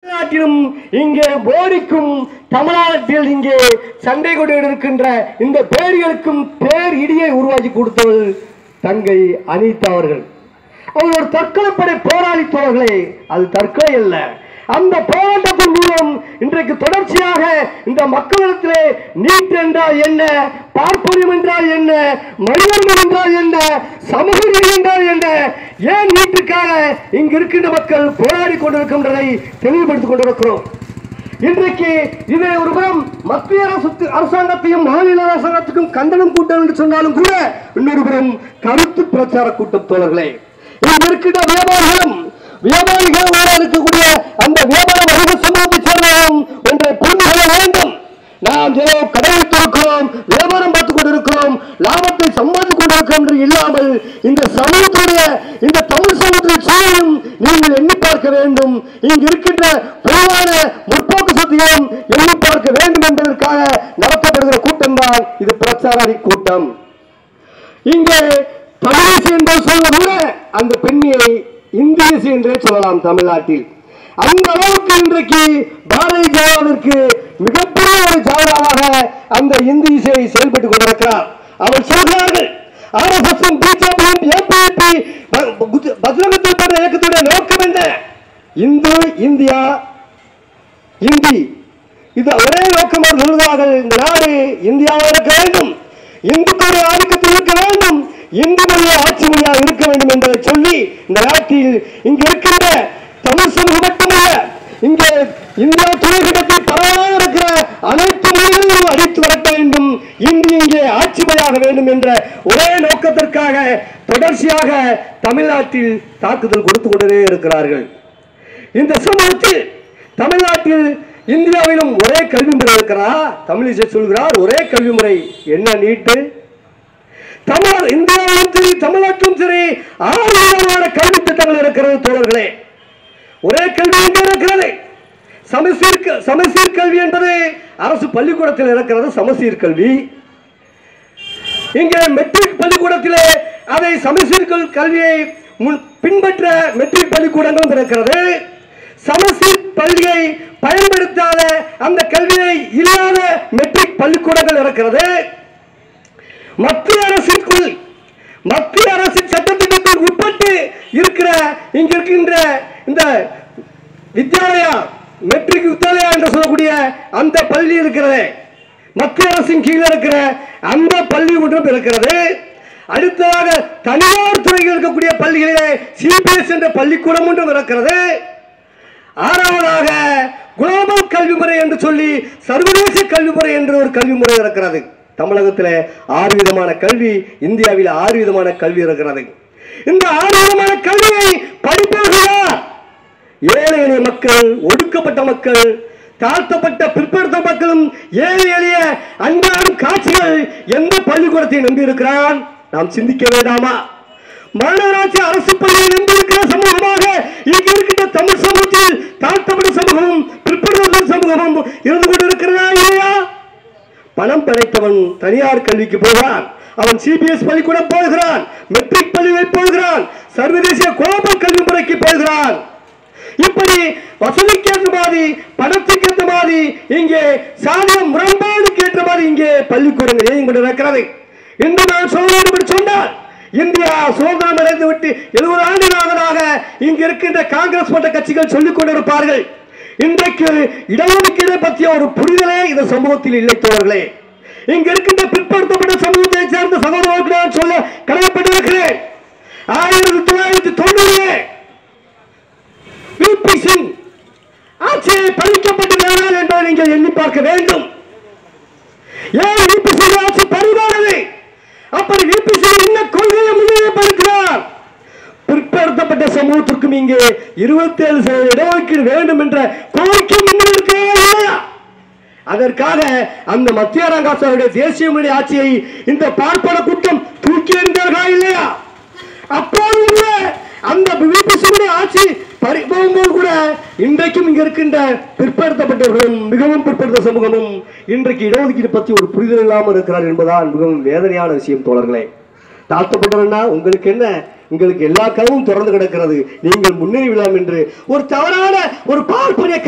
தமிழ்நாட்டிலும் இங்கே மோடிக்கும் தமிழ்நாட்டில் இங்கே சண்டை கொண்டு இருக்கின்ற இந்த பேர்களுக்கும் பேர் இடியை உருவாக்கி கொடுத்தவள் தங்கை அனிதா அவர்கள் அவர் ஒரு தற்கொலைப்படை போராளி தோழர்களே அது தற்கொலை அல்ல அந்த போராட்டத்தின் மூலம் இன்றைக்கு தொடர்ச்சியாக இந்த மக்களிடத்திலே நீட் என்றால் என்ன பார்ப்பனியம் என்றால் என்ன மனிதர்கள் என்றால் என்ன சமூக நீதி என்றால் என்ன ஏன் நீட்டுக்காக இங்கு இருக்கின்ற மக்கள் போராடி கொண்டிருக்கின்றதை தெளிவுபடுத்திக் கொண்டிருக்கிறோம் இன்றைக்கு இதை ஒருபுறம் மத்திய அரசு அரசாங்கத்தையும் மாநில அரசாங்கத்துக்கும் கண்டனம் கூட்டம் என்று சொன்னாலும் கூட இன்னொரு புறம் கருத்து பிரச்சார கூட்டம் தோழர்களே இங்கு இருக்கின்ற வியாபாரிகளும் வியாபாரிகள் உள்ள இருக்கக்கூடிய அந்த வியாபார வணிக சமூகத்தை சேர்ந்தவரும் ஒன்றை புரிந்து கொள்ள வேண்டும் நாம் ஏதோ கடை வைத்திருக்கிறோம் வியாபாரம் பார்த்துக் கொண்டிருக்கிறோம் லாபத்தை சம்பாதித்துக் கொண்டிருக்கிறோம் என்று இல்லாமல் இந்த சமூகத்துடைய இந்த தமிழ் சமூகத்தின் சூழலும் நீங்கள் எண்ணி பார்க்க வேண்டும் இங்கு இருக்கின்ற பொதுவான முற்போக்கு சக்திகளும் எண்ணி பார்க்க வேண்டும் என்பதற்காக நடத்தப்படுகிற கூட்டம் தான் இது பிரச்சார கூட்டம் இங்கே தமிழிசை என்று சொல்வது கூட அந்த பெண்ணியை இந்தியசி என்றே சொல்லலாம் தமிழ்நாட்டில் அந்த அளவுக்கு இன்றைக்கு பாரதிய ஜனதாவிற்கு மிகப்பெரிய ஒரு ஜாதகமாக அந்த இந்தியசை செயல்பட்டுக் கொண்டிருக்கிறார் அவர் சொல்கிறார்கள் ஆர்எஸ்எஸ் பிஜேபியும் ஏபிபி பஜ்ரங்கத்தில் பண்ற இயக்கத்துடைய நோக்கம் என்ன இந்து இந்தியா இந்தி இது ஒரே நோக்கம் அவர் சொல்கிறார்கள் இந்த நாடு இந்தியாவாக இருக்க வேண்டும் இந்துக்களுடைய ஆதிக்கத்தில் இருக்க வேண்டும் இந்து மொழியை ஆட்சி மொழியாக இருக்க வேண்டும் என்பதை சொல்லி இந்த நாட்டில் இங்கு இருக்கின்ற தமிழ் சமூகம் மட்டுமல்ல இங்கே இந்தியா துணைக்கண்டத்தில் பரவாக இருக்கிற அனைத்து மொழிகளும் அடித்து வரட்ட வேண்டும் இந்தி இங்கே ஆட்சி மொழியாக வேண்டும் என்ற ஒரே நோக்கத்திற்காக தொடர்ச்சியாக தமிழ்நாட்டில் தாக்குதல் கொடுத்து கொண்டே இருக்கிறார்கள் இந்த சமூகத்தில் தமிழ்நாட்டில் இந்தியாவிலும் ஒரே கல்வி முறை இருக்கிறா தமிழிசை சொல்கிறார் ஒரே கல்வி முறை என்ன நீட்டு தமிழ் இந்தியாவிலும் சரி தமிழ்நாட்டிலும் சரி ஆறு விதமான கல்வி திட்டங்கள் இருக்கிறது தோழர்களே ஒரே கல்வி எங்கே இருக்கிறது சமசீர் க- சமசீர் கல்வி என்பது அரசு பள்ளிக்கூடத்தில் இருக்கிறது சமசீர் கல்வி இங்கே மெட்ரிக் பள்ளிக்கூடத்திலே அதை சமசீர் கல்- கல்வியை முன் பின்பற்ற மெட்ரிக் பள்ளிக்கூடங்களும் இருக்கிறது சமசீர் பள்ளியை பயன்படுத்தாத அந்த கல்வியை இல்லாத மெட்ரிக் பள்ளிக்கூடங்கள் இருக்கிறது மத்திய அரசிற்குள் மத்திய அரசின் சட்டத்திட்டத்தில் உட்பட்டு இருக்கிற இங்க இருக்கின்ற இந்த வித்யாலயா மெட்ரிக் வித்யாலயா என்று சொல்லக்கூடிய அந்த பள்ளி இருக்கிறது மத்திய அரசின் கீழே இருக்கிற அந்த பள்ளி ஒன்றும் இருக்கிறது அடுத்ததாக தனியார் துறையில் இருக்கக்கூடிய பள்ளிகளிலே சிபிஎஸ் என்ற பள்ளிக்கூடம் ஒன்றும் இருக்கிறது ஆறாவதாக குளோபல் கல்வி முறை என்று சொல்லி சர்வதேச கல்வி முறை என்று ஒரு கல்வி முறை இருக்கிறது தமிழகத்தில் ஆறு விதமான கல்வி இந்தியாவில் ஆறு விதமான கல்வி இருக்கிறது இந்த ஆறு விதமான கல்வியை படிப்பார்களா ஏழை எளிய மக்கள் ஒடுக்கப்பட்ட மக்கள் தாழ்த்தப்பட்ட பிற்படுத்த மக்களும் ஏழை எளிய அன்றாடும் காட்சிகள் எந்த பள்ளிக்கூடத்தை நம்பி இருக்கிறான் நாம் சிந்திக்க வேண்டாமா மாநகராட்சி அரசு பள்ளியை நம்பியிருக்கிற சமூகமாக இங்கு இருக்கின்ற தமிழ் சமூகத்தில் தாழ்த்தப்பட்ட சமூகமும் பிற்படுத்த சமூகமும் இருந்து கொண்டிருக்கிறதா இல்லையா பணம் படைத்தவன் தனியார் கல்விக்கு போகிறான் அவன் சிபிஎஸ் பள்ளிக்கூடம் போகிறான் மெட்ரிக் பள்ளியை போகிறான் சர்வதேச குளோபல் கல்வி முறைக்கு போகிறான் இப்படி வசதிக்கு ஏற்ற மாதிரி பணத்துக்கு ஏற்ற மாதிரி இங்கே சாதிய முரண்பாடுக்கு ஏற்ற மாதிரி இங்கே பள்ளிக்கூடங்கள் இயங்கிக் கொண்டிருக்கிறது இன்று நான் சொல்ல வேண்டும் என்று சொன்னால் இந்தியா சுதந்திரம் அடைந்து விட்டு எழுபது ஆண்டுகளாக இங்கு இருக்கின்ற காங்கிரஸ் போன்ற கட்சிகள் சொல்லிக் கொண்டிருப்பார்கள் இன்றைக்கு இடஒதுக்கீடு பற்றிய ஒரு புரிதலே இந்த சமூகத்தில் இல்லை தோழர்களே இங்க இருக்கின்ற பிற்படுத்தப்பட்ட சமூகத்தை சேர்ந்த சகோதரர்களுக்கு நான் சொல்ல கடமைப்பட்டிருக்கிறேன் ஆயிரத்தி தொள்ளாயிரத்தி தொண்ணூறு விபி சிங் ஆட்சியை பறிக்கப்பட்டதானால் என்பதை நீங்கள் எண்ணி பார்க்க வேண்டும் ஏன் விபி சிங் ஆட்சி பறிவானது அப்படி விபி சிங் என்ன கொள்கையை முன்னிலைப்படுத்தினார் பிற்படுத்தப்பட்ட சமூகத்திற்கும் இங்கே இருபத்தி ஏழு சதவீத இடஒதுக்கீடு வேண்டும் என்ற கோரிக்கை முன்னிருக்கிறதா இல்லையா அதற்காக அந்த மத்திய அரங்காசாவுடைய தேசிய மொழி ஆட்சியை இந்த பார்ப்பன கூட்டம் தூக்கி எறிந்தார்களா இல்லையா அப்போது உள்ள அந்த விபிசியுடைய ஆட்சி பறிபோகும்போது கூட இன்றைக்கும் இங்க இருக்கின்ற பிற்படுத்தப்பட்டவர்களும் மிகவும் பிற்படுத்த சமூகமும் இன்றைக்கு இடஒதுக்கீடு பற்றி ஒரு புரிதல் இல்லாமல் இருக்கிறார் என்பதால் மிகவும் வேதனையான விஷயம் தோழர்களே தாழ்த்தப்பட்டவன்னா உங்களுக்கு என்ன உங்களுக்கு எல்லா கதவும் திறந்து கிடக்கிறது நீங்கள் முன்னேறி விடலாம் என்று ஒரு தவறான ஒரு பார்ப்பனிய கருத்து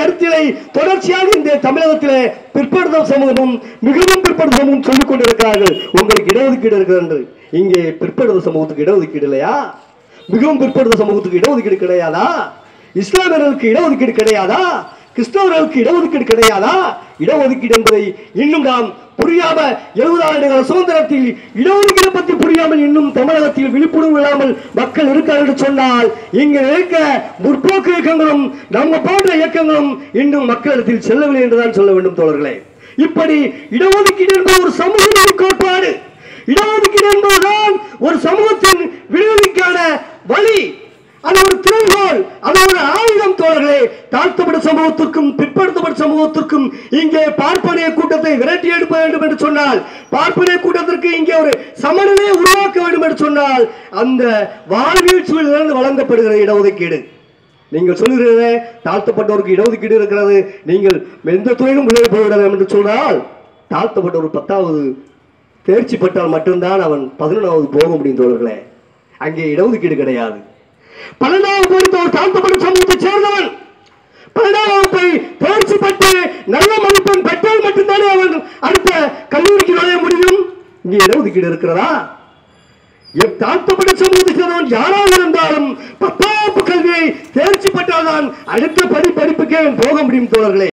தொடர்ச்சியாக இந்த தமிழகத்திலே பிற்படுத்த சமூகமும் மிகவும் பிற்படுத்த சமூகம் சொல்லிக் கொண்டிருக்கிறார்கள் உங்களுக்கு இடஒதுக்கீடு இருக்கிறது என்று இங்கே பிற்படுத்த சமூகத்துக்கு இடஒதுக்கீடு இல்லையா மிகவும் பிற்படுத்த சமூகத்துக்கு இடஒதுக்கீடு கிடையாதா இஸ்லாமியர்களுக்கு இடஒதுக்கீடு கிடையாதா கிறிஸ்தவர்களுக்கு இடஒதுக்கீடு கிடையாதா இடஒதுக்கீடு என்பதை இன்னும் நாம் புரியாம எழுபது ஆண்டுகள் சுதந்திரத்தில் இடஒதுக்கீடு பற்றி புரியாமல் இன்னும் தமிழகத்தில் விழிப்புணர்வு இல்லாமல் மக்கள் இருக்கார்கள் என்று சொன்னால் இங்க இருக்க முற்போக்கு இயக்கங்களும் நம்ம போன்ற இயக்கங்களும் இன்னும் மக்களிடத்தில் செல்லவில்லை என்றுதான் சொல்ல வேண்டும் தோழர்களே இப்படி இடஒதுக்கீடு என்பது ஒரு சமூக நீதி கோட்பாடு இடஒதுக்கீடு என்பதுதான் ஒரு சமூகத்தின் விடுதலைக்கான வழி அது ஒரு திறன்கோல் அது ஒரு ஆயுதம் தோழர்களே தாழ்த்தப்பட்ட சமூகத்திற்கும் பிற்படுத்தப்பட்ட சமூகத்திற்கும் இங்கே பார்ப்பனிய கூட்டத்தை விரட்டி எடுக்க வேண்டும் என்று சொன்னால் பார்ப்பனிய கூட்டத்திற்கு இங்கே ஒரு சமநிலையை உருவாக்க வேண்டும் என்று சொன்னால் அந்த வாழ்வியல் சூழலிலிருந்து வழங்கப்படுகிற இடஒதுக்கீடு நீங்கள் சொல்லுகிறீர்களே தாழ்த்தப்பட்டவருக்கு இடஒதுக்கீடு இருக்கிறது நீங்கள் எந்த துறையிலும் உள்ளே போய்விட வேண்டும் என்று சொன்னால் தாழ்த்தப்பட்டவர் பத்தாவது தேர்ச்சி பெற்றால் மட்டும்தான் அவன் பதினொன்றாவது போக முடியும் தோழர்களே அங்கே இடஒதுக்கீடு கிடையாது பன்னெண்டாவது பொறுத்த ஒரு தாழ்த்தப்பட்ட சமூகத்தை சேர்ந்தவன் பன்னெண்டாம் வகுப்பை தேர்ச்சி பெற்று நல்ல மதிப்பெண் பெற்றால் மட்டும்தானே அவன் அடுத்த கல்லூரிக்கு நுழைய முடியும் இங்கே இடஒதுக்கீடு இருக்கிறதா எப் தாழ்த்தப்பட்ட சமூகத்தை சேர்ந்தவன் யாராக இருந்தாலும் பத்தாம் வகுப்பு கல்வியை தேர்ச்சி பெற்றால்தான் அடுத்த படி படிப்புக்கே அவன் போக முடியும் தோழர்களே